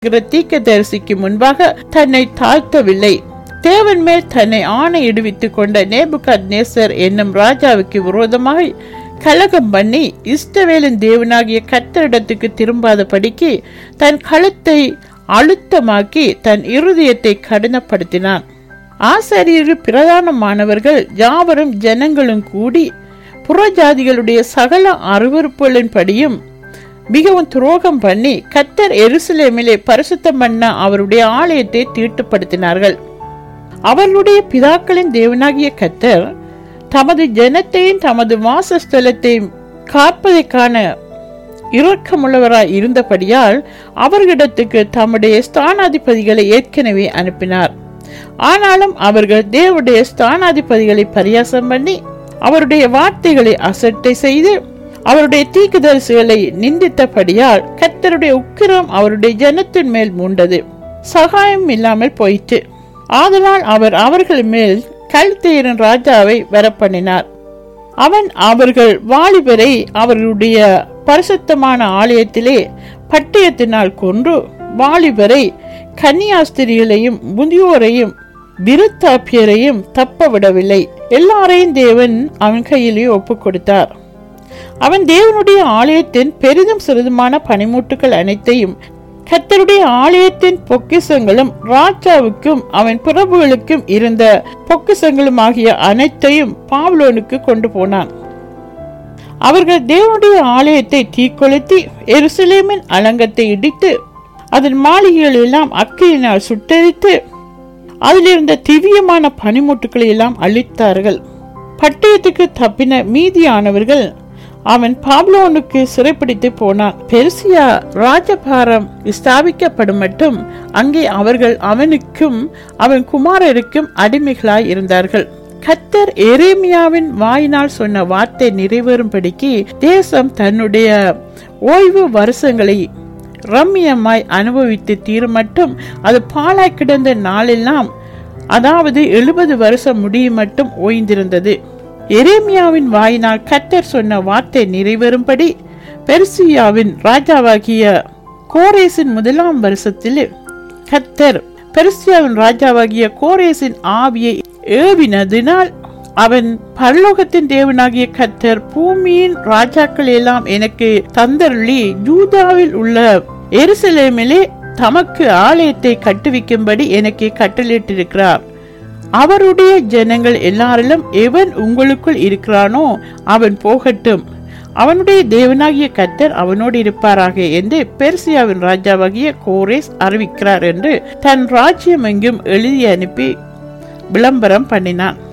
தீர்க்கதரிசிக்கு முன்பாக தன்னை தாழ்த்தவில்லை தேவன் மேல் தன்னை ஆணையிடுவித்துக் கொண்ட நேபுகாத் நேசர் என்னும் ராஜாவுக்கு விரோதமாக கலகம் பண்ணி இஸ்ரவேலின் தேவனாகிய கத்தரிடத்துக்கு திரும்பாதபடிக்கு தன் களத்தை அழுத்தமாக்கி தன் இருதயத்தை கடினப்படுத்தினான் ஆசாரியர்கள் பிரதானமானவர்கள் யாவரும் ஜனங்களும் கூடி புறஜாதிகளுடைய சகல அருவறுப்புகளின்படியும் மிகவும் துரோகம் பண்ணி கத்தர் எருசலேமிலே பரிசுத்தம் பண்ண அவருடைய ஆலயத்தை தீட்டுப்படுத்தினார்கள் அவர்களுடைய பிதாக்களின் தேவனாகிய கத்தர் தமது ஜனத்தையும் தமது வாசஸ்தலத்தையும் காப்பதைக்கான இரக்கமுள்ளவராய் இருந்தபடியால் அவர்களிடத்துக்கு தம்முடைய ஸ்தானாதிபதிகளை ஏற்கனவே அனுப்பினார் ஆனாலும் அவர்கள் தேவனுடைய ஸ்தானாதிபதிகளை பரியாசம் பண்ணி அவருடைய வார்த்தைகளை அசட்டை செய்து அவருடைய தீக்குதரிசிகளை நிந்தித்தபடியால் கத்தருடைய உக்கிரம் அவருடைய ஜனத்தின் மேல் மூண்டது சகாயம் இல்லாமல் போயிற்று ஆதலால் அவர் அவர்கள் மேல் கல்தேரின் ராஜாவை வரப்பண்ணினார் அவன் அவர்கள் வாலிபரை அவர்களுடைய பரிசுத்தமான ஆலயத்திலே பட்டயத்தினால் கொன்று வாலிபரை கன்னியாஸ்திரிகளையும் முதியோரையும் விருத்தாப்பியரையும் தப்ப விடவில்லை எல்லாரையும் தேவன் அவன் கையிலே ஒப்புக் கொடுத்தார் அவன் தேவனுடைய ஆலயத்தின் பெரிதும் சிறிதுமான பனிமூட்டுகள் அனைத்தையும் கத்தருடைய ஆலயத்தின் பொக்கிசங்களும் ராஜாவுக்கும் அவன் பிரபுகளுக்கும் இருந்த பொக்கிசங்களும் ஆகிய அனைத்தையும் பாவ்லோனுக்கு கொண்டு போனான் அவர்கள் தேவனுடைய ஆலயத்தை தீக்கொளுத்தி எருசலேமின் அலங்கத்தை இடித்து அதன் மாளிகைகள் எல்லாம் அக்கையினால் சுட்டரித்து அதிலிருந்த திவ்யமான பனிமுட்டுக்களை எல்லாம் அழித்தார்கள் பட்டயத்துக்கு தப்பின மீதியானவர்கள் அவன் பாப்லோனுக்கு சிறைப்பிடித்து போனான் பெருசியா ராஜபாரம் ஸ்தாபிக்கப்படும் மட்டும் அங்கே அவர்கள் அவனுக்கும் அவன் குமாரருக்கும் அடிமைகளாய் இருந்தார்கள் கத்தர் எரேமியாவின் வாயினால் சொன்ன வார்த்தை நிறைவேறும்படிக்கு தேசம் தன்னுடைய ஓய்வு வருஷங்களை ரம்மியமாய் அனுபவித்து தீருமட்டும் அது பாழாய் கிடந்த நாளெல்லாம் அதாவது எழுபது வருஷம் முடியும் மட்டும் ஓய்ந்திருந்தது எரேமியாவின் வாயினால் கத்தர் சொன்ன வார்த்தை நிறைவேறும்படி பெர்சியாவின் ராஜாவாகிய கோரேசின் முதலாம் வருஷத்தில் கத்தர் பெர்சியாவின் ராஜாவாகிய கோரேசின் ஆவியை ஏவினதினால் அவன் பரலோகத்தின் தேவனாகிய கத்தர் பூமியின் ராஜாக்கள் எல்லாம் எனக்கு தந்தருளி ஜூதாவில் உள்ள எருசலேமிலே தமக்கு ஆலயத்தை கட்டுவிக்கும்படி எனக்கு கட்டளிட்டிருக்கிறார் அவருடைய ஜனங்கள் எல்லாரிலும் எவன் உங்களுக்குள் இருக்கிறானோ அவன் போகட்டும் அவனுடைய தேவனாகிய கத்தர் அவனோடு இருப்பாராக என்று பெர்சியாவின் ராஜாவாகிய கோரேஸ் அறிவிக்கிறார் என்று தன் ராஜ்யம் எங்கும் எழுதி அனுப்பி விளம்பரம் பண்ணினான்